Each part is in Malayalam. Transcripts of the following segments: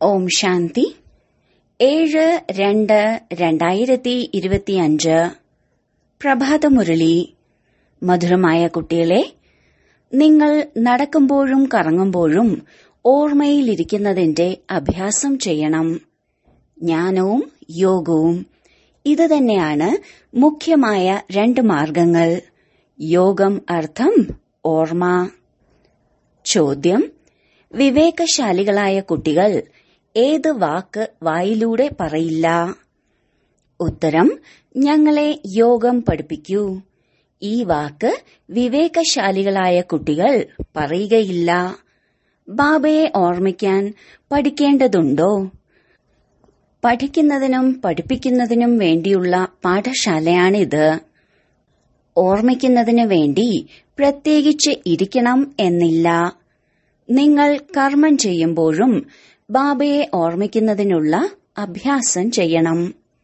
ഓം ശാന്തി ഏഴ് രണ്ട് രണ്ടായിരത്തി ഇരുപത്തിയഞ്ച് പ്രഭാതമുരളി മധുരമായ കുട്ടികളെ നിങ്ങൾ നടക്കുമ്പോഴും കറങ്ങുമ്പോഴും ഓർമ്മയിലിരിക്കുന്നതിന്റെ അഭ്യാസം ചെയ്യണം ജ്ഞാനവും യോഗവും ഇത് തന്നെയാണ് മുഖ്യമായ രണ്ട് മാർഗങ്ങൾ യോഗം അർത്ഥം ഓർമ്മ ചോദ്യം വിവേകശാലികളായ കുട്ടികൾ ഏത് വാക്ക് വായിലൂടെ പറയില്ല ഉത്തരം ഞങ്ങളെ യോഗം പഠിപ്പിക്കൂ ഈ വാക്ക് വിവേകശാലികളായ കുട്ടികൾ പറയുകയില്ല ബാബയെ ഓർമ്മിക്കാൻ പഠിക്കേണ്ടതുണ്ടോ പഠിക്കുന്നതിനും പഠിപ്പിക്കുന്നതിനും വേണ്ടിയുള്ള പാഠശാലയാണിത് ഓർമ്മിക്കുന്നതിനു വേണ്ടി പ്രത്യേകിച്ച് ഇരിക്കണം എന്നില്ല നിങ്ങൾ കർമ്മം ചെയ്യുമ്പോഴും ബാബയെ ഓർമ്മിക്കുന്നതിനുള്ള അഭ്യാസം ചെയ്യണം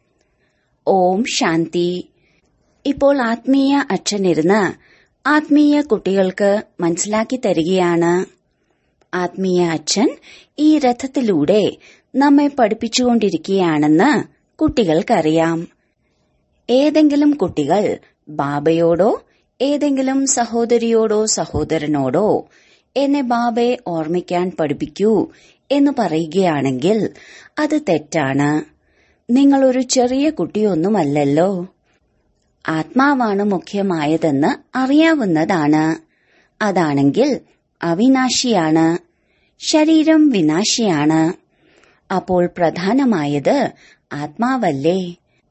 ഓം ശാന്തി ഇപ്പോൾ ആത്മീയ അച്ഛനിരുന്ന് ആത്മീയ കുട്ടികൾക്ക് മനസ്സിലാക്കി തരികയാണ് ആത്മീയ അച്ഛൻ ഈ രഥത്തിലൂടെ നമ്മെ പഠിപ്പിച്ചുകൊണ്ടിരിക്കുകയാണെന്ന് കുട്ടികൾക്കറിയാം ഏതെങ്കിലും കുട്ടികൾ ബാബയോടോ ഏതെങ്കിലും സഹോദരിയോടോ സഹോദരനോടോ എന്നെ ബാബയെ ഓർമ്മിക്കാൻ പഠിപ്പിക്കൂ എന്ന് പറയുകയാണെങ്കിൽ അത് തെറ്റാണ് നിങ്ങളൊരു ചെറിയ കുട്ടിയൊന്നുമല്ലല്ലോ ആത്മാവാണ് മുഖ്യമായതെന്ന് അറിയാവുന്നതാണ് അതാണെങ്കിൽ അവിനാശിയാണ് ശരീരം വിനാശിയാണ് അപ്പോൾ പ്രധാനമായത് ആത്മാവല്ലേ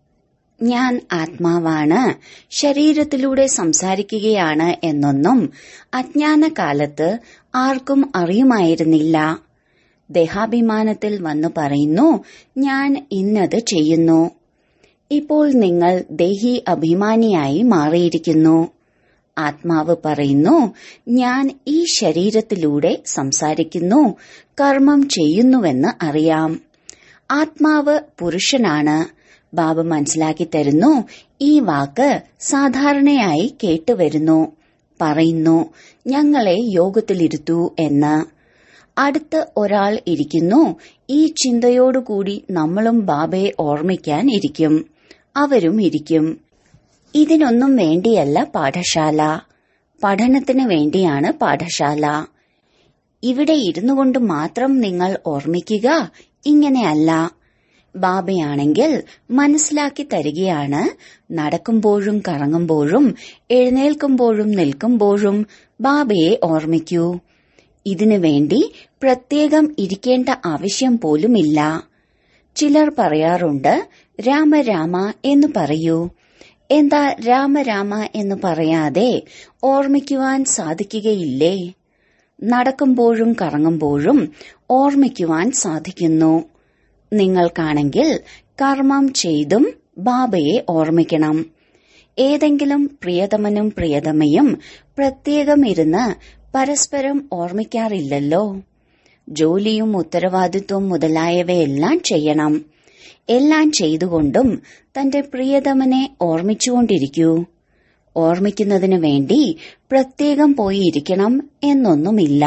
ഞാൻ ആത്മാവാണ് ശരീരത്തിലൂടെ സംസാരിക്കുകയാണ് എന്നൊന്നും അജ്ഞാനകാലത്ത് ആർക്കും അറിയുമായിരുന്നില്ല ദേഹാഭിമാനത്തിൽ വന്നു പറയുന്നു ഞാൻ ഇന്നത് ചെയ്യുന്നു ഇപ്പോൾ നിങ്ങൾ ദേഹി അഭിമാനിയായി മാറിയിരിക്കുന്നു ആത്മാവ് പറയുന്നു ഞാൻ ഈ ശരീരത്തിലൂടെ സംസാരിക്കുന്നു കർമ്മം ചെയ്യുന്നുവെന്ന് അറിയാം ആത്മാവ് പുരുഷനാണ് ബാബ മനസ്സിലാക്കി തരുന്നു ഈ വാക്ക് സാധാരണയായി കേട്ടുവരുന്നു പറയുന്നു ഞങ്ങളെ യോഗത്തിലിരുത്തൂ എന്ന് അടുത്ത് ഒരാൾ ഇരിക്കുന്നു ഈ ചിന്തയോടുകൂടി നമ്മളും ബാബയെ ഓർമ്മിക്കാൻ ഇരിക്കും അവരും ഇരിക്കും ഇതിനൊന്നും വേണ്ടിയല്ല പാഠശാല പഠനത്തിന് വേണ്ടിയാണ് പാഠശാല ഇവിടെ ഇരുന്നു കൊണ്ട് മാത്രം നിങ്ങൾ ഓർമ്മിക്കുക ഇങ്ങനെയല്ല ബാബയാണെങ്കിൽ മനസ്സിലാക്കി തരികയാണ് നടക്കുമ്പോഴും കറങ്ങുമ്പോഴും എഴുന്നേൽക്കുമ്പോഴും നിൽക്കുമ്പോഴും ബാബയെ ഓർമ്മിക്കൂ ഇതിനു വേണ്ടി പ്രത്യേകം ഇരിക്കേണ്ട ആവശ്യം പോലുമില്ല ചിലർ പറയാറുണ്ട് രാമ രാമ എന്ന് പറയൂ എന്താ രാമ രാമ എന്ന് പറയാതെ ഓർമ്മിക്കുവാൻ സാധിക്കുകയില്ലേ നടക്കുമ്പോഴും കറങ്ങുമ്പോഴും ഓർമ്മിക്കുവാൻ സാധിക്കുന്നു നിങ്ങൾക്കാണെങ്കിൽ കർമ്മം ചെയ്തും ബാബയെ ഓർമ്മിക്കണം ഏതെങ്കിലും പ്രിയതമനും പ്രിയതമയും പ്രത്യേകം ഇരുന്ന് പരസ്പരം ഓർമ്മിക്കാറില്ലല്ലോ ജോലിയും ഉത്തരവാദിത്വം മുതലായവയെല്ലാം ചെയ്യണം എല്ലാം ചെയ്തുകൊണ്ടും തന്റെ പ്രിയതമനെ ഓർമ്മിച്ചുകൊണ്ടിരിക്കൂ ഓർമ്മിക്കുന്നതിനു വേണ്ടി പ്രത്യേകം പോയി ഇരിക്കണം എന്നൊന്നുമില്ല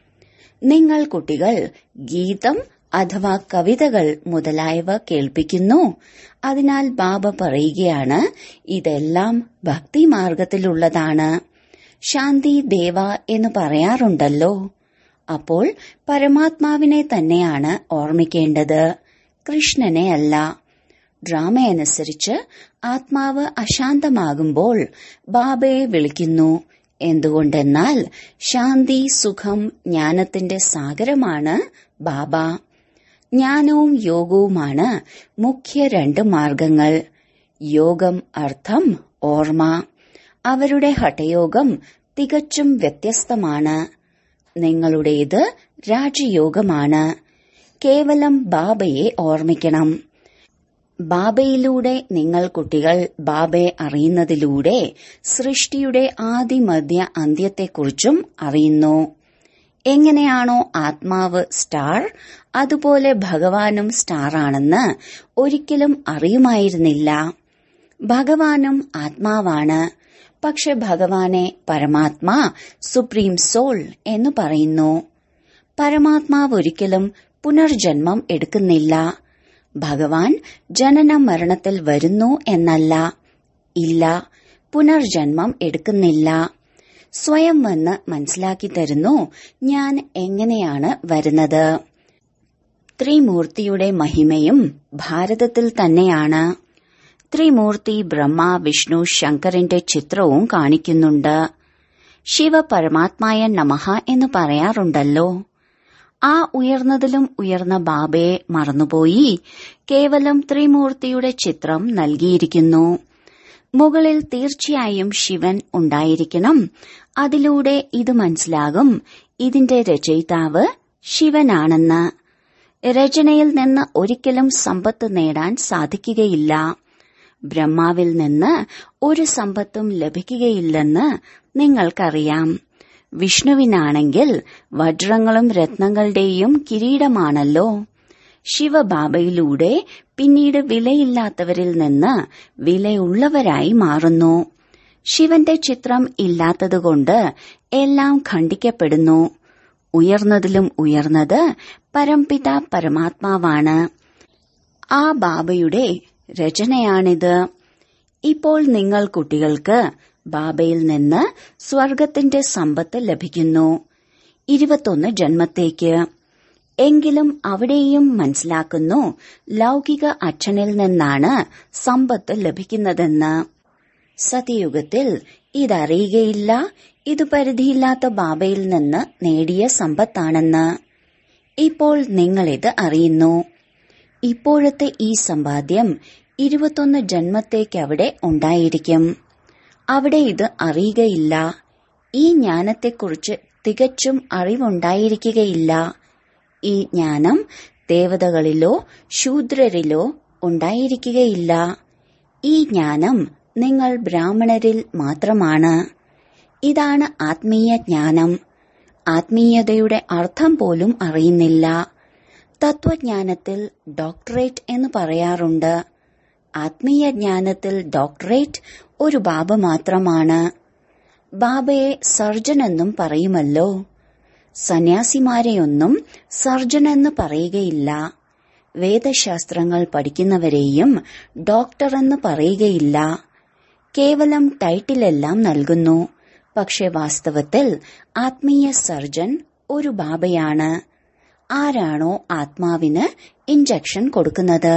നിങ്ങൾ കുട്ടികൾ ഗീതം അഥവാ കവിതകൾ മുതലായവ കേൾപ്പിക്കുന്നു അതിനാൽ ബാബ പറയുകയാണ് ഇതെല്ലാം ഭക്തിമാർഗത്തിലുള്ളതാണ് ശാന്തി ദേവ എന്ന് പറയാറുണ്ടല്ലോ അപ്പോൾ പരമാത്മാവിനെ തന്നെയാണ് ഓർമ്മിക്കേണ്ടത് കൃഷ്ണനെ അല്ല ഡ്രാമയനുസരിച്ച് ആത്മാവ് അശാന്തമാകുമ്പോൾ ബാബയെ വിളിക്കുന്നു എന്തുകൊണ്ടെന്നാൽ ശാന്തി സുഖം ജ്ഞാനത്തിന്റെ സാഗരമാണ് ബാബ ജ്ഞാനവും യോഗവുമാണ് മുഖ്യ രണ്ട് മാർഗങ്ങൾ യോഗം അർത്ഥം ഓർമ്മ അവരുടെ ഹഠയോഗം തികച്ചും വ്യത്യസ്തമാണ് നിങ്ങളുടേത് രാജയോഗമാണ് കേവലം ബാബയെ ഓർമ്മിക്കണം ബാബയിലൂടെ നിങ്ങൾ കുട്ടികൾ ബാബയെ അറിയുന്നതിലൂടെ സൃഷ്ടിയുടെ ആദിമധ്യ അന്ത്യത്തെക്കുറിച്ചും അറിയുന്നു എങ്ങനെയാണോ ആത്മാവ് സ്റ്റാർ അതുപോലെ ഭഗവാനും സ്റ്റാറാണെന്ന് ഒരിക്കലും അറിയുമായിരുന്നില്ല ഭഗവാനും ആത്മാവാണ് പക്ഷെ ഭഗവാനെ പരമാത്മാ സുപ്രീം സോൾ എന്ന് പറയുന്നു പരമാത്മാവ് ഒരിക്കലും പുനർജന്മം എടുക്കുന്നില്ല ഭഗവാൻ ജനന മരണത്തിൽ വരുന്നു എന്നല്ല ഇല്ല പുനർജന്മം എടുക്കുന്നില്ല സ്വയം വന്ന് മനസ്സിലാക്കി തരുന്നു ഞാൻ എങ്ങനെയാണ് വരുന്നത് ത്രിമൂർത്തിയുടെ മഹിമയും ഭാരതത്തിൽ തന്നെയാണ് ത്രിമൂർത്തി ബ്രഹ്മ വിഷ്ണു ശങ്കറിന്റെ ചിത്രവും കാണിക്കുന്നുണ്ട് ശിവ പരമാത്മായ നമഃ എന്ന് പറയാറുണ്ടല്ലോ ആ ഉയർന്നതിലും ഉയർന്ന ബാബയെ മറന്നുപോയി കേവലം ത്രിമൂർത്തിയുടെ ചിത്രം നൽകിയിരിക്കുന്നു മുകളിൽ തീർച്ചയായും ശിവൻ ഉണ്ടായിരിക്കണം അതിലൂടെ ഇത് മനസ്സിലാകും ഇതിന്റെ രചയിതാവ് ശിവനാണെന്ന് രചനയിൽ നിന്ന് ഒരിക്കലും സമ്പത്ത് നേടാൻ സാധിക്കുകയില്ല ബ്രഹ്മാവിൽ നിന്ന് ഒരു സമ്പത്തും ലഭിക്കുകയില്ലെന്ന് നിങ്ങൾക്കറിയാം വിഷ്ണുവിനാണെങ്കിൽ വജ്രങ്ങളും രത്നങ്ങളുടെയും കിരീടമാണല്ലോ ശിവബാബയിലൂടെ പിന്നീട് വിലയില്ലാത്തവരിൽ നിന്ന് വിലയുള്ളവരായി മാറുന്നു ശിവന്റെ ചിത്രം ഇല്ലാത്തതുകൊണ്ട് എല്ലാം ഖണ്ഡിക്കപ്പെടുന്നു ഉയർന്നതിലും ഉയർന്നത് പരംപിത പരമാത്മാവാണ് ആ ബാബയുടെ രചനയാണിത് ഇപ്പോൾ നിങ്ങൾ കുട്ടികൾക്ക് ബാബയിൽ നിന്ന് സ്വർഗത്തിന്റെ സമ്പത്ത് ലഭിക്കുന്നു ഇരുപത്തൊന്ന് ജന്മത്തേക്ക് എങ്കിലും അവിടെയും മനസ്സിലാക്കുന്നു ലൗകിക അച്ഛനിൽ നിന്നാണ് സമ്പത്ത് ലഭിക്കുന്നതെന്ന് സത്യയുഗത്തിൽ ഇതറിയുകയില്ല ഇത് പരിധിയില്ലാത്ത ബാബയിൽ നിന്ന് നേടിയ സമ്പത്താണെന്ന് ഇപ്പോൾ നിങ്ങളിത് അറിയുന്നു ഇപ്പോഴത്തെ ഈ സമ്പാദ്യം ഇരുപത്തൊന്ന് ജന്മത്തേക്ക് അവിടെ ഉണ്ടായിരിക്കും അവിടെ ഇത് അറിയുകയില്ല ഈ ജ്ഞാനത്തെക്കുറിച്ച് തികച്ചും അറിവുണ്ടായിരിക്കുകയില്ല ഈ ജ്ഞാനം ദേവതകളിലോ ശൂദ്രരിലോ ഉണ്ടായിരിക്കുകയില്ല ഈ ജ്ഞാനം നിങ്ങൾ ബ്രാഹ്മണരിൽ മാത്രമാണ് ഇതാണ് ആത്മീയ ജ്ഞാനം ആത്മീയതയുടെ അർത്ഥം പോലും അറിയുന്നില്ല തത്വജ്ഞാനത്തിൽ ഡോക്ടറേറ്റ് എന്ന് പറയാറുണ്ട് ആത്മീയ ജ്ഞാനത്തിൽ ഡോക്ടറേറ്റ് ഒരു ബാബ മാത്രമാണ് ബാബയെ സർജൻ എന്നും പറയുമല്ലോ സന്യാസിമാരെയൊന്നും സർജൻ എന്ന് പറയുകയില്ല വേദശാസ്ത്രങ്ങൾ പഠിക്കുന്നവരെയും ഡോക്ടർ എന്ന് പറയുകയില്ല കേവലം ടൈറ്റിലെല്ലാം നൽകുന്നു പക്ഷെ വാസ്തവത്തിൽ ആത്മീയ സർജൻ ഒരു ബാബയാണ് ആരാണോ ആത്മാവിന് ഇഞ്ചക്ഷൻ കൊടുക്കുന്നത്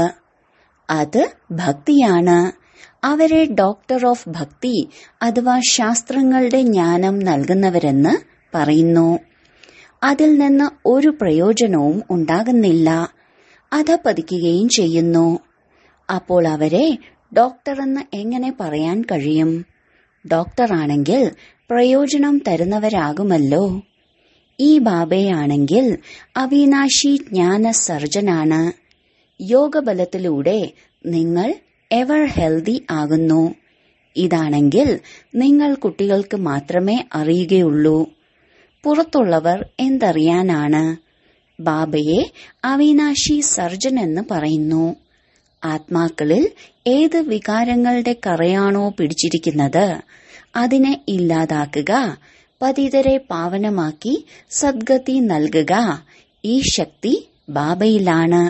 അത് ഭക്തിയാണ് അവരെ ഡോക്ടർ ഓഫ് ഭക്തി അഥവാ ശാസ്ത്രങ്ങളുടെ ജ്ഞാനം നൽകുന്നവരെന്ന് പറയുന്നു അതിൽ നിന്ന് ഒരു പ്രയോജനവും ഉണ്ടാകുന്നില്ല അധപതിക്കുകയും ചെയ്യുന്നു അപ്പോൾ അവരെ ഡോക്ടർ എന്ന് എങ്ങനെ പറയാൻ കഴിയും ഡോക്ടറാണെങ്കിൽ പ്രയോജനം തരുന്നവരാകുമല്ലോ ഈ ബാബയാണെങ്കിൽ അവിനാശി ജ്ഞാന സർജനാണ് യോഗബലത്തിലൂടെ നിങ്ങൾ എവർ ഹെൽതി ആകുന്നു ഇതാണെങ്കിൽ നിങ്ങൾ കുട്ടികൾക്ക് മാത്രമേ അറിയുകയുള്ളൂ പുറത്തുള്ളവർ എന്തറിയാനാണ് ബാബയെ അവിനാശി സർജൻ എന്ന് പറയുന്നു ആത്മാക്കളിൽ ഏത് വികാരങ്ങളുടെ കറയാണോ പിടിച്ചിരിക്കുന്നത് അതിനെ ഇല്ലാതാക്കുക പതിതരെ പാവനമാക്കി സദ്ഗതി നൽകുക ഈ ശക്തി ബാബയിലാണ്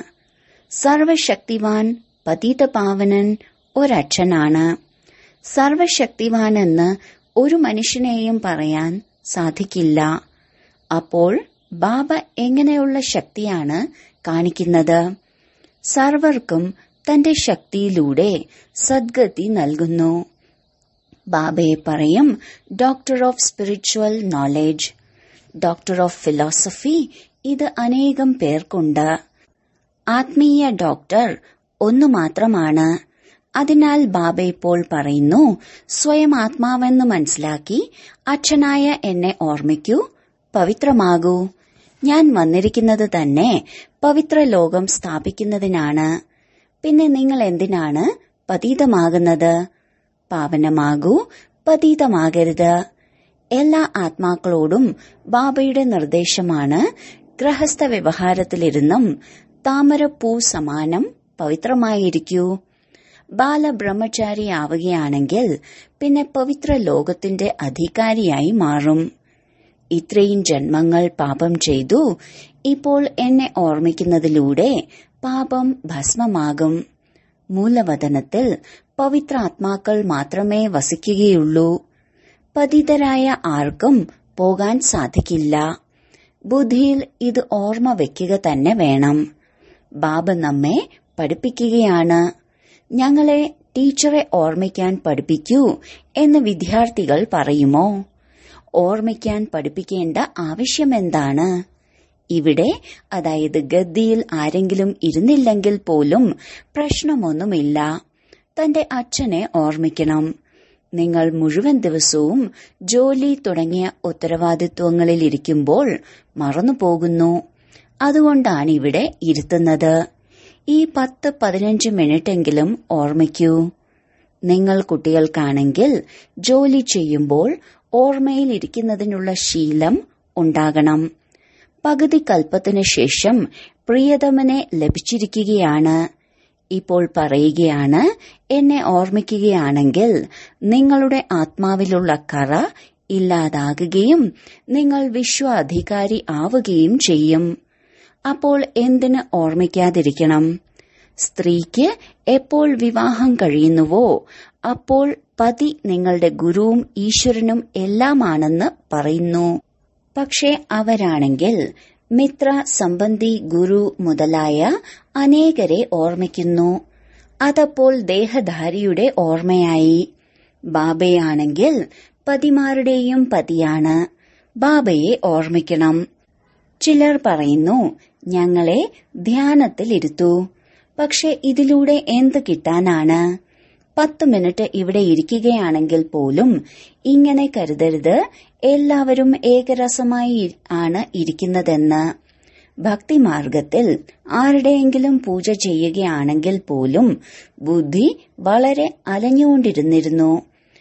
സർവശക്തിവാൻ പതിത പാവനൻ ഒരച്ഛനാണ് സർവശക്തിവാൻ എന്ന് ഒരു മനുഷ്യനെയും പറയാൻ സാധിക്കില്ല അപ്പോൾ ബാബ എങ്ങനെയുള്ള ശക്തിയാണ് കാണിക്കുന്നത് സർവർക്കും തന്റെ ശക്തിയിലൂടെ സദ്ഗതി നൽകുന്നു ബാബയെ പറയും doctor of spiritual knowledge doctor of philosophy ഇത് അനേകം പേർക്കുണ്ട് ആത്മീയ ഡോക്ടർ ഒന്നു മാത്രമാണ് അതിനാൽ ബാബ ഇപ്പോൾ പറയുന്നു സ്വയം ആത്മാവെന്ന് മനസ്സിലാക്കി അച്ഛനായ എന്നെ ഓർമ്മിക്കൂ പവിത്രമാകൂ ഞാൻ വന്നിരിക്കുന്നത് തന്നെ പവിത്ര ലോകം സ്ഥാപിക്കുന്നതിനാണ് പിന്നെ നിങ്ങൾ എന്തിനാണ് പതീതമാകുന്നത് പാവനമാകൂ പതീതമാകരുത് എല്ലാ ആത്മാക്കളോടും ബാബയുടെ നിർദ്ദേശമാണ് ഗൃഹസ്ഥ വ്യവഹാരത്തിലിരുന്നും താമരപ്പൂ സമാനം പവിത്രമായിരിക്കൂ ബാലബ്രഹ്മചാരിയാവുകയാണെങ്കിൽ പിന്നെ പവിത്ര ലോകത്തിന്റെ അധികാരിയായി മാറും ഇത്രയും ജന്മങ്ങൾ പാപം ചെയ്തു ഇപ്പോൾ എന്നെ ഓർമ്മിക്കുന്നതിലൂടെ പാപം ഭസ്മമാകും മൂലവതനത്തിൽ പവിത്രാത്മാക്കൾ മാത്രമേ വസിക്കുകയുള്ളൂ പതിതരായ ആർക്കും പോകാൻ സാധിക്കില്ല ബുദ്ധിയിൽ ഇത് ഓർമ്മ വെക്കുക തന്നെ വേണം ബാബ നമ്മെ പഠിപ്പിക്കുകയാണ് ഞങ്ങളെ ടീച്ചറെ ഓർമ്മിക്കാൻ പഠിപ്പിക്കൂ എന്ന് വിദ്യാർത്ഥികൾ പറയുമോ ഓർമ്മിക്കാൻ പഠിപ്പിക്കേണ്ട ആവശ്യമെന്താണ് ഇവിടെ അതായത് ഗദ്ദിയിൽ ആരെങ്കിലും ഇരുന്നില്ലെങ്കിൽ പോലും പ്രശ്നമൊന്നുമില്ല തന്റെ അച്ഛനെ ഓർമ്മിക്കണം നിങ്ങൾ മുഴുവൻ ദിവസവും ജോലി തുടങ്ങിയ ഉത്തരവാദിത്വങ്ങളിൽ ഇരിക്കുമ്പോൾ മറന്നുപോകുന്നു അതുകൊണ്ടാണ് ഇവിടെ ഇരുത്തുന്നത് ഈ പത്ത് പതിനഞ്ച് മിനിറ്റെങ്കിലും ഓർമ്മിക്കൂ നിങ്ങൾ കുട്ടികൾക്കാണെങ്കിൽ ജോലി ചെയ്യുമ്പോൾ ഓർമ്മയിൽ ഇരിക്കുന്നതിനുള്ള ശീലം ഉണ്ടാകണം പകുതി കൽപ്പത്തിനു ശേഷം പ്രിയതമനെ ലഭിച്ചിരിക്കുകയാണ് ഇപ്പോൾ പറയുകയാണ് എന്നെ ഓർമ്മിക്കുകയാണെങ്കിൽ നിങ്ങളുടെ ആത്മാവിലുള്ള കറ ഇല്ലാതാകുകയും നിങ്ങൾ വിശ്വാധികാരി ആവുകയും ചെയ്യും അപ്പോൾ എന്തിന് ഓർമ്മിക്കാതിരിക്കണം സ്ത്രീക്ക് എപ്പോൾ വിവാഹം കഴിയുന്നുവോ അപ്പോൾ പതി നിങ്ങളുടെ ഗുരുവും ഈശ്വരനും എല്ലാമാണെന്ന് പറയുന്നു പക്ഷെ അവരാണെങ്കിൽ മിത്ര സംബന്ധി ഗുരു മുതലായ അനേകരെ ഓർമ്മിക്കുന്നു അതപ്പോൾ ദേഹധാരിയുടെ ഓർമ്മയായി ബാബയാണെങ്കിൽ പതിമാരുടെയും പതിയാണ് ബാബയെ ഓർമ്മിക്കണം ചിലർ പറയുന്നു ഞങ്ങളെ ധ്യാനത്തിലിരുത്തു പക്ഷെ ഇതിലൂടെ എന്ത് കിട്ടാനാണ് പത്ത് മിനിറ്റ് ഇവിടെ ഇരിക്കുകയാണെങ്കിൽ പോലും ഇങ്ങനെ കരുതരുത് എല്ലാവരും ഏകരസമായി ആണ് ഇരിക്കുന്നതെന്ന് ഭക്തിമാർഗത്തിൽ ആരുടെയെങ്കിലും പൂജ ചെയ്യുകയാണെങ്കിൽ പോലും ബുദ്ധി വളരെ അലഞ്ഞുകൊണ്ടിരുന്നിരുന്നു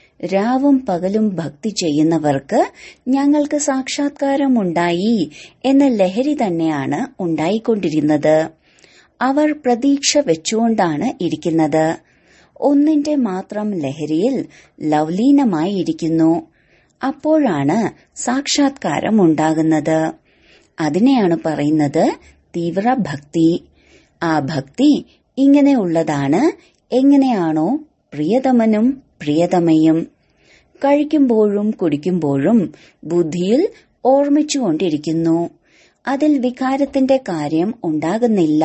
രാവും പകലും ഭക്തി ചെയ്യുന്നവർക്ക് ഞങ്ങൾക്ക് സാക്ഷാത്കാരമുണ്ടായി എന്ന ലഹരി തന്നെയാണ് ഉണ്ടായിക്കൊണ്ടിരുന്നത് അവർ പ്രതീക്ഷ വെച്ചുകൊണ്ടാണ് ഇരിക്കുന്നത് ഒന്നിന്റെ മാത്രം ലഹരിയിൽ ലവ്ലീനമായി ഇരിക്കുന്നു അപ്പോഴാണ് സാക്ഷാത്കാരം ഉണ്ടാകുന്നത് അതിനെയാണ് പറയുന്നത് തീവ്ര ഭക്തി ആ ഭക്തി ഇങ്ങനെയുള്ളതാണ് എങ്ങനെയാണോ പ്രിയതമനും പ്രിയതമയും കഴിക്കുമ്പോഴും കുടിക്കുമ്പോഴും ബുദ്ധിയിൽ ഓർമ്മിച്ചുകൊണ്ടിരിക്കുന്നു അതിൽ വികാരത്തിന്റെ കാര്യം ഉണ്ടാകുന്നില്ല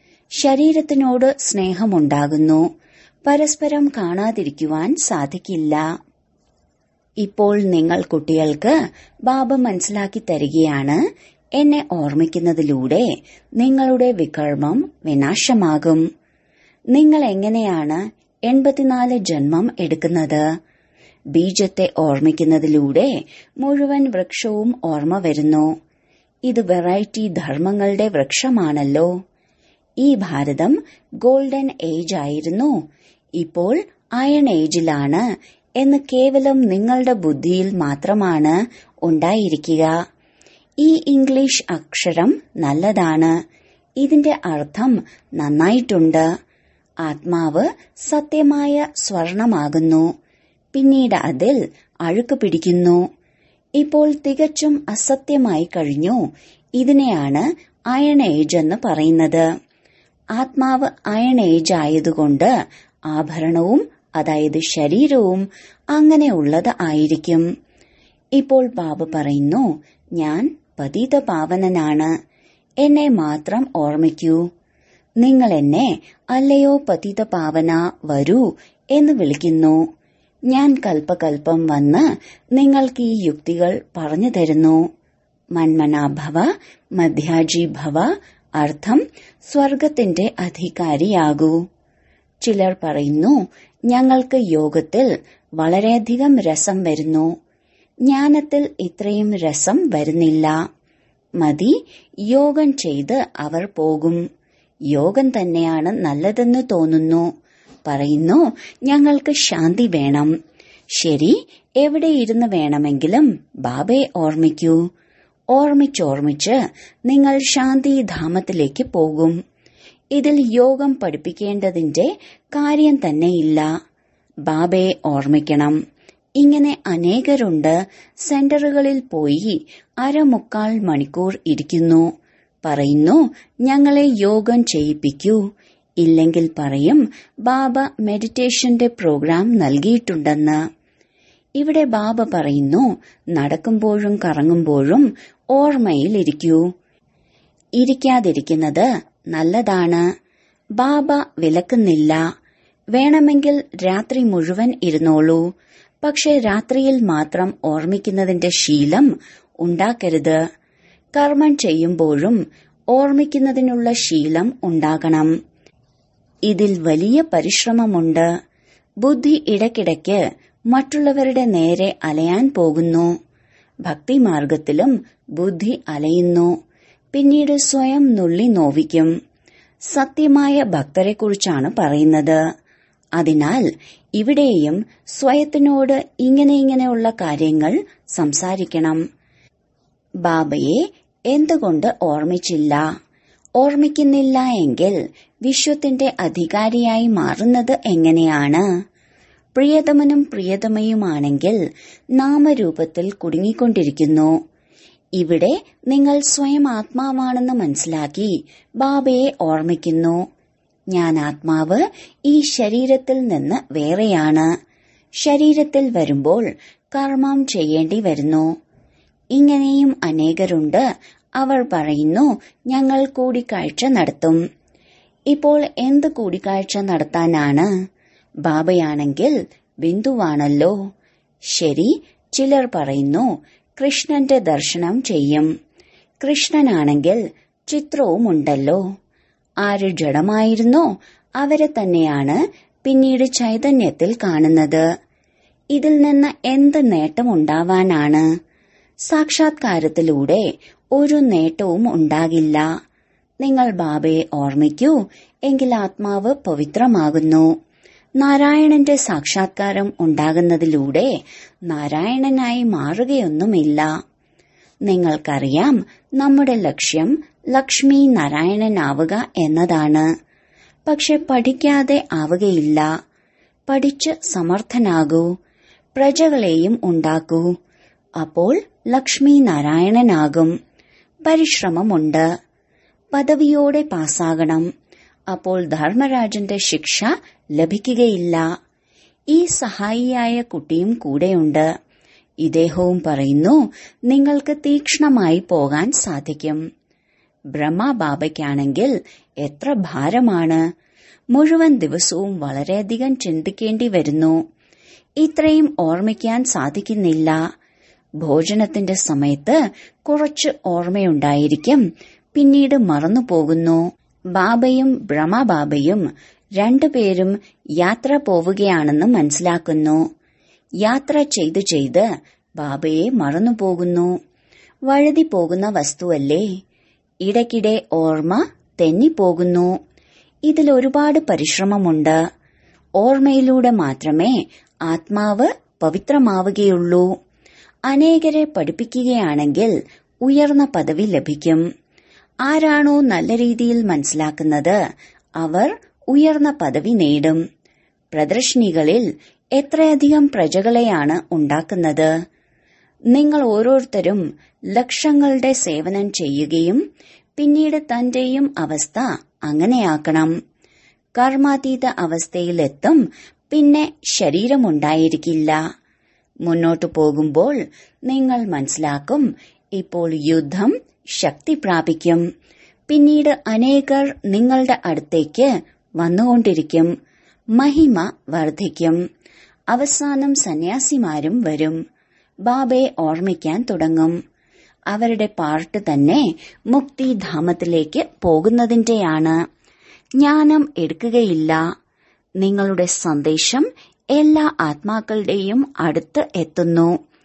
ശരീരത്തിനോട് സ്നേഹമുണ്ടാകുന്നു പരസ്പരം കാണാതിരിക്കുവാൻ സാധിക്കില്ല ഇപ്പോൾ നിങ്ങൾ കുട്ടികൾക്ക് ബാബ മനസ്സിലാക്കി തരികയാണ് എന്നെ ഓർമ്മിക്കുന്നതിലൂടെ നിങ്ങളുടെ വികർമ്മം വിനാശമാകും നിങ്ങൾ എങ്ങനെയാണ് എൺപത്തിനാല് ജന്മം എടുക്കുന്നത് ബീജത്തെ ഓർമ്മിക്കുന്നതിലൂടെ മുഴുവൻ വൃക്ഷവും ഓർമ്മ വരുന്നു ഇത് വെറൈറ്റി ധർമ്മങ്ങളുടെ വൃക്ഷമാണല്ലോ ഈ ഭാരതം ഗോൾഡൻ ഏജ് ആയിരുന്നു ഇപ്പോൾ അയൺ ഏജിലാണ് എന്ന് കേവലം നിങ്ങളുടെ ബുദ്ധിയിൽ മാത്രമാണ് ഉണ്ടായിരിക്കുക ഈ ഇംഗ്ലീഷ് അക്ഷരം നല്ലതാണ് ഇതിന്റെ അർത്ഥം നന്നായിട്ടുണ്ട് ആത്മാവ് സത്യമായ സ്വർണമാകുന്നു പിന്നീട് അതിൽ അഴുക്ക് പിടിക്കുന്നു ഇപ്പോൾ തികച്ചും അസത്യമായി കഴിഞ്ഞു ഇതിനെയാണ് അയൺ ഏജ് എന്ന് പറയുന്നത് ആത്മാവ് അയൺ ഏജ് ആയതുകൊണ്ട് ആഭരണവും അതായത് ശരീരവും അങ്ങനെയുള്ളത് ആയിരിക്കും ഇപ്പോൾ ബാബ പറയുന്നു ഞാൻ പതിത പാവനനാണ് എന്നെ മാത്രം ഓർമ്മിക്കൂ നിങ്ങൾ എന്നെ അല്ലയോ പതിത പാവന വരൂ എന്ന് വിളിക്കുന്നു ഞാൻ കൽപ്പകൽപ്പം വന്ന് നിങ്ങൾക്ക് ഈ യുക്തികൾ പറഞ്ഞു തരുന്നു മന്മനാഭവ മധ്യാജി ഭവ അർത്ഥം സ്വർഗത്തിന്റെ അധികാരിയാകൂ ചിലർ പറയുന്നു ഞങ്ങൾക്ക് യോഗത്തിൽ വളരെയധികം രസം വരുന്നു ജ്ഞാനത്തിൽ ഇത്രയും രസം വരുന്നില്ല മതി യോഗം ചെയ്ത് അവർ പോകും യോഗം തന്നെയാണ് നല്ലതെന്ന് തോന്നുന്നു പറയുന്നു ഞങ്ങൾക്ക് ശാന്തി വേണം ശരി എവിടെ ഇരുന്ന് വേണമെങ്കിലും ബാബയെ ഓർമ്മിക്കൂ ഓർമ്മിച്ചോർമ്മിച്ച് നിങ്ങൾ ശാന്തിധാമത്തിലേക്ക് പോകും ഇതിൽ യോഗം പഠിപ്പിക്കേണ്ടതിന്റെ കാര്യം തന്നെയില്ല ബാബയെ ഓർമ്മിക്കണം ഇങ്ങനെ അനേകരുണ്ട് സെന്ററുകളിൽ പോയി അരമുക്കാൽ മണിക്കൂർ ഇരിക്കുന്നു പറയുന്നു ഞങ്ങളെ യോഗം ചെയ്യിപ്പിക്കൂ ഇല്ലെങ്കിൽ പറയും ബാബ മെഡിറ്റേഷന്റെ പ്രോഗ്രാം നൽകിയിട്ടുണ്ടെന്ന് ഇവിടെ ബാബ പറയുന്നു നടക്കുമ്പോഴും കറങ്ങുമ്പോഴും ഓർമ്മയിലിരിക്കൂ ഇരിക്കാതിരിക്കുന്നത് നല്ലതാണ് ബാബ വിലക്കുന്നില്ല വേണമെങ്കിൽ രാത്രി മുഴുവൻ ഇരുന്നോളൂ പക്ഷെ രാത്രിയിൽ മാത്രം ഓർമ്മിക്കുന്നതിന്റെ ശീലം ഉണ്ടാക്കരുത് കർമ്മം ചെയ്യുമ്പോഴും ഓർമ്മിക്കുന്നതിനുള്ള ശീലം ഉണ്ടാകണം ഇതിൽ വലിയ പരിശ്രമമുണ്ട് ബുദ്ധി ഇടയ്ക്കിടയ്ക്ക് മറ്റുള്ളവരുടെ നേരെ അലയാൻ പോകുന്നു ഭക്തിമാർഗത്തിലും ബുദ്ധി അലയുന്നു പിന്നീട് സ്വയം നുള്ളി നോവിക്കും സത്യമായ ഭക്തരെക്കുറിച്ചാണ് പറയുന്നത് അതിനാൽ ഇവിടെയും സ്വയത്തിനോട് ഇങ്ങനെ ഇങ്ങനെയുള്ള കാര്യങ്ങൾ സംസാരിക്കണം ബാബയെ എന്തുകൊണ്ട് ഓർമ്മിച്ചില്ല ഓർമ്മിക്കുന്നില്ല എങ്കിൽ വിശ്വത്തിന്റെ അധികാരിയായി മാറുന്നത് എങ്ങനെയാണ് പ്രിയതമനും പ്രിയതമയുമാണെങ്കിൽ നാമരൂപത്തിൽ കുടുങ്ങിക്കൊണ്ടിരിക്കുന്നു ഇവിടെ നിങ്ങൾ സ്വയം ആത്മാവാണെന്ന് മനസ്സിലാക്കി ബാബയെ ഓർമ്മിക്കുന്നു ഞാൻ ആത്മാവ് ഈ ശരീരത്തിൽ നിന്ന് വേറെയാണ് ശരീരത്തിൽ വരുമ്പോൾ കർമ്മം ചെയ്യേണ്ടി വരുന്നു ഇങ്ങനെയും അനേകരുണ്ട് അവർ പറയുന്നു ഞങ്ങൾ കൂടിക്കാഴ്ച നടത്തും ഇപ്പോൾ എന്ത് കൂടിക്കാഴ്ച നടത്താനാണ് ബാബയാണെങ്കിൽ ബിന്ദുവാണല്ലോ ശരി ചിലർ പറയുന്നു കൃഷ്ണന്റെ ദർശനം ചെയ്യും കൃഷ്ണനാണെങ്കിൽ ചിത്രവുമുണ്ടല്ലോ ആര് ജഡമായിരുന്നോ അവരെ തന്നെയാണ് പിന്നീട് ചൈതന്യത്തിൽ കാണുന്നത് ഇതിൽ നിന്ന് എന്ത് നേട്ടമുണ്ടാവാനാണ് സാക്ഷാത്കാരത്തിലൂടെ ഒരു നേട്ടവും ഉണ്ടാകില്ല നിങ്ങൾ ബാബയെ ഓർമ്മിക്കൂ എങ്കിൽ ആത്മാവ് പവിത്രമാകുന്നു നാരായണന്റെ സാക്ഷാത്കാരം ഉണ്ടാകുന്നതിലൂടെ നാരായണനായി മാറുകയൊന്നുമില്ല നിങ്ങൾക്കറിയാം നമ്മുടെ ലക്ഷ്യം ലക്ഷ്മി നാരായണനാവുക എന്നതാണ് പക്ഷെ പഠിക്കാതെ ആവുകയില്ല പഠിച്ച് സമർത്ഥനാകൂ പ്രജകളെയും ഉണ്ടാക്കൂ അപ്പോൾ ലക്ഷ്മി നാരായണനാകും പരിശ്രമമുണ്ട് പദവിയോടെ പാസ്സാകണം അപ്പോൾ ധർമ്മരാജന്റെ ശിക്ഷ ലഭിക്കുകയില്ല ഈ സഹായിയായ കുട്ടിയും കൂടെയുണ്ട് ഇദ്ദേഹവും പറയുന്നു നിങ്ങൾക്ക് തീക്ഷ്ണമായി പോകാൻ സാധിക്കും ബ്രഹ്മബാബയ്ക്കാണെങ്കിൽ എത്ര ഭാരമാണ് മുഴുവൻ ദിവസവും വളരെയധികം ചിന്തിക്കേണ്ടി വരുന്നു ഇത്രയും ഓർമ്മിക്കാൻ സാധിക്കുന്നില്ല ഭോജനത്തിന്റെ സമയത്ത് കുറച്ച് ഓർമ്മയുണ്ടായിരിക്കും പിന്നീട് മറന്നുപോകുന്നു ബാബയും ബ്രഹ്മബാബയും രണ്ടുപേരും യാത്ര പോവുകയാണെന്ന് മനസ്സിലാക്കുന്നു യാത്ര ചെയ്ത് ചെയ്ത് ബാബയെ മറന്നുപോകുന്നു വഴുതി പോകുന്ന വസ്തുവല്ലേ ഇടയ്ക്കിടെ ഓർമ്മ തെന്നിപ്പോകുന്നു ഇതിൽ ഒരുപാട് പരിശ്രമമുണ്ട് ഓർമ്മയിലൂടെ മാത്രമേ ആത്മാവ് പവിത്രമാവുകയുള്ളൂ അനേകരെ പഠിപ്പിക്കുകയാണെങ്കിൽ ഉയർന്ന പദവി ലഭിക്കും ആരാണോ നല്ല രീതിയിൽ മനസ്സിലാക്കുന്നത് അവർ ഉയർന്ന പദവി നേടും പ്രദർശനികളിൽ എത്രയധികം പ്രജകളെയാണ് ഉണ്ടാക്കുന്നത് നിങ്ങൾ ഓരോരുത്തരും ലക്ഷങ്ങളുടെ സേവനം ചെയ്യുകയും പിന്നീട് തന്റെയും അവസ്ഥ അങ്ങനെയാക്കണം കർമാതീത അവസ്ഥയിലെത്തും പിന്നെ ശരീരമുണ്ടായിരിക്കില്ല മുന്നോട്ടു പോകുമ്പോൾ നിങ്ങൾ മനസ്സിലാക്കും ഇപ്പോൾ യുദ്ധം ശക്തി പ്രാപിക്കും പിന്നീട് അനേകർ നിങ്ങളുടെ അടുത്തേക്ക് വന്നുകൊണ്ടിരിക്കും മഹിമ വർദ്ധിക്കും അവസാനം സന്യാസിമാരും വരും ബാബയെ ഓർമ്മിക്കാൻ തുടങ്ങും അവരുടെ പാർട്ട് തന്നെ മുക്തിധാമത്തിലേക്ക് പോകുന്നതിന്റെയാണ് ജ്ഞാനം എടുക്കുകയില്ല നിങ്ങളുടെ സന്ദേശം എല്ലാ ആത്മാക്കളുടെയും അടുത്ത് എത്തുന്നു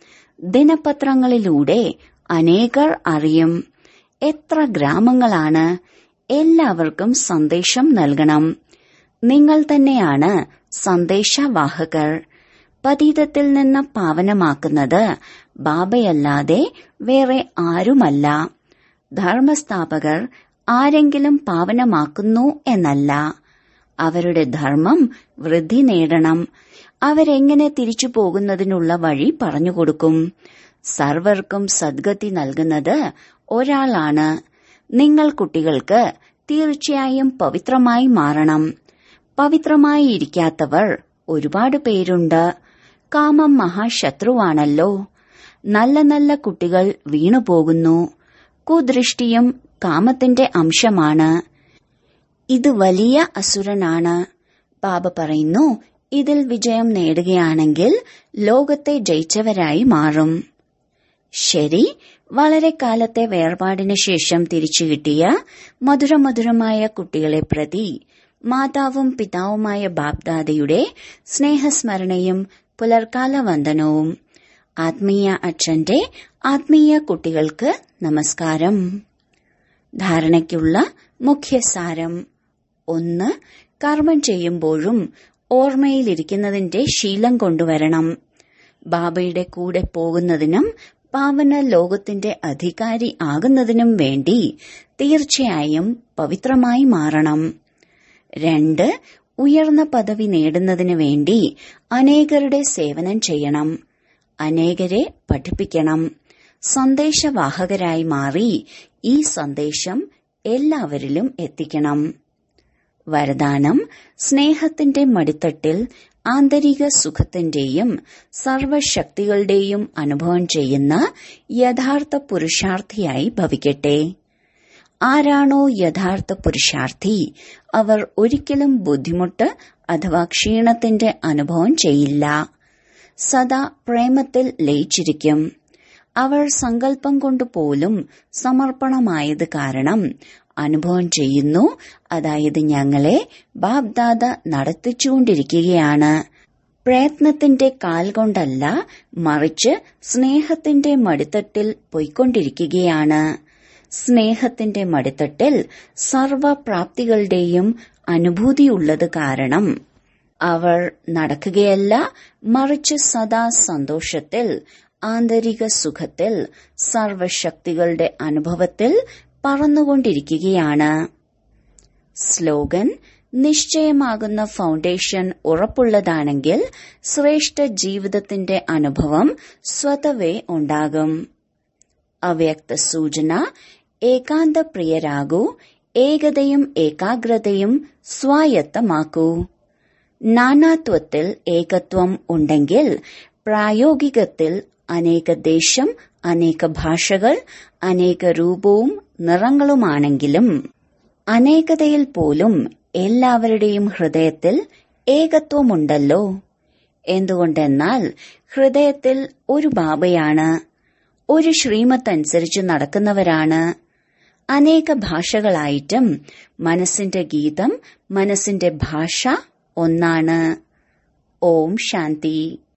ദിനപത്രങ്ങളിലൂടെ അനേകർ അറിയും എത്ര ഗ്രാമങ്ങളാണ് എല്ലാവർക്കും സന്ദേശം നൽകണം നിങ്ങൾ തന്നെയാണ് സന്ദേശവാഹകർ പതീതത്തിൽ നിന്ന് പാവനമാക്കുന്നത് ബാബയല്ലാതെ വേറെ ആരുമല്ല ധർമ്മസ്ഥാപകർ ആരെങ്കിലും പാവനമാക്കുന്നു എന്നല്ല അവരുടെ ധർമ്മം വൃദ്ധി നേടണം അവരെങ്ങനെ തിരിച്ചു പോകുന്നതിനുള്ള വഴി പറഞ്ഞുകൊടുക്കും സർവർക്കും സദ്ഗതി നൽകുന്നത് ഒരാളാണ് നിങ്ങൾ കുട്ടികൾക്ക് തീർച്ചയായും പവിത്രമായി മാറണം പവിത്രമായി ഇരിക്കാത്തവർ ഒരുപാട് പേരുണ്ട് കാമം മഹാശത്രുവാണല്ലോ നല്ല നല്ല കുട്ടികൾ വീണുപോകുന്നു കുദൃഷ്ടിയും കാമത്തിന്റെ അംശമാണ് ഇത് വലിയ അസുരനാണ് ബാബ പറയുന്നു ഇതിൽ വിജയം നേടുകയാണെങ്കിൽ ലോകത്തെ ജയിച്ചവരായി മാറും ശരി വളരെ കാലത്തെ വേർപാടിന് ശേഷം തിരിച്ചു കിട്ടിയ മധുരമധുരമായ കുട്ടികളെ പ്രതി മാതാവും പിതാവുമായ ബാബ്ദാദയുടെ സ്നേഹസ്മരണയും പുലർക്കാല വന്ദനവും ആത്മീയ അച്ഛന്റെ ആത്മീയ കുട്ടികൾക്ക് നമസ്കാരം ധാരണയ്ക്കുള്ള മുഖ്യസാരം ഒന്ന് കർമ്മം ചെയ്യുമ്പോഴും ഓർമ്മയിലിരിക്കുന്നതിന്റെ ശീലം കൊണ്ടുവരണം ബാബയുടെ കൂടെ പോകുന്നതിനും പാവന ലോകത്തിന്റെ അധികാരി ആകുന്നതിനും വേണ്ടി തീർച്ചയായും പവിത്രമായി മാറണം രണ്ട് ഉയർന്ന പദവി നേടുന്നതിന് വേണ്ടി അനേകരുടെ സേവനം ചെയ്യണം അനേകരെ പഠിപ്പിക്കണം സന്ദേശവാഹകരായി മാറി ഈ സന്ദേശം എല്ലാവരിലും എത്തിക്കണം വരദാനം സ്നേഹത്തിന്റെ മടിത്തട്ടിൽ ആന്തരിക സുഖത്തിന്റെയും സർവശക്തികളുടെയും അനുഭവം ചെയ്യുന്ന യഥാർത്ഥ പുരുഷാർത്ഥിയായി ഭവിക്കട്ടെ ആരാണോ യഥാർത്ഥ പുരുഷാർത്ഥി അവർ ഒരിക്കലും ബുദ്ധിമുട്ട് അഥവാ ക്ഷീണത്തിന്റെ അനുഭവം ചെയ്യില്ല സദാ പ്രേമത്തിൽ ലയിച്ചിരിക്കും അവർ സങ്കല്പം കൊണ്ട് പോലും സമർപ്പണമായത് കാരണം അനുഭവം ചെയ്യുന്നു അതായത് ഞങ്ങളെ ബാബ്ദാദ നടത്തിച്ചുകൊണ്ടിരിക്കുകയാണ് പ്രയത്നത്തിന്റെ കാൽ കൊണ്ടല്ല മറിച്ച് സ്നേഹത്തിന്റെ മടിത്തട്ടിൽ പോയിക്കൊണ്ടിരിക്കുകയാണ് സ്നേഹത്തിന്റെ മടിത്തട്ടിൽ സർവപ്രാപ്തികളുടെയും അനുഭൂതിയുള്ളത് കാരണം അവർ നടക്കുകയല്ല മറിച്ച് സദാ സന്തോഷത്തിൽ ആന്തരിക സുഖത്തിൽ സർവശക്തികളുടെ അനുഭവത്തിൽ പറന്നുകൊണ്ടിരിക്കുകയാണ് സ്ലോഗൻ നിശ്ചയമാകുന്ന ഫൗണ്ടേഷൻ ഉറപ്പുള്ളതാണെങ്കിൽ ശ്രേഷ്ഠ ജീവിതത്തിന്റെ അനുഭവം സ്വതവേ ഉണ്ടാകും അവ്യക്ത സൂചന ഏകാന്ത പ്രിയരാകൂ ഏകതയും ഏകാഗ്രതയും സ്വായത്തമാക്കൂ നാനാത്വത്തിൽ ഏകത്വം ഉണ്ടെങ്കിൽ പ്രായോഗികത്തിൽ അനേക ദേശം അനേക ഭാഷകൾ അനേക രൂപവും നിറങ്ങളുമാണെങ്കിലും അനേകതയിൽ പോലും എല്ലാവരുടെയും ഹൃദയത്തിൽ ഏകത്വമുണ്ടല്ലോ എന്തുകൊണ്ടെന്നാൽ ഹൃദയത്തിൽ ഒരു ബാബയാണ് ഒരു ശ്രീമത്തനുസരിച്ച് നടക്കുന്നവരാണ് അനേക ഭാഷകളായിട്ടും മനസ്സിന്റെ ഗീതം മനസ്സിന്റെ ഭാഷ ഒന്നാണ് ഓം ശാന്തി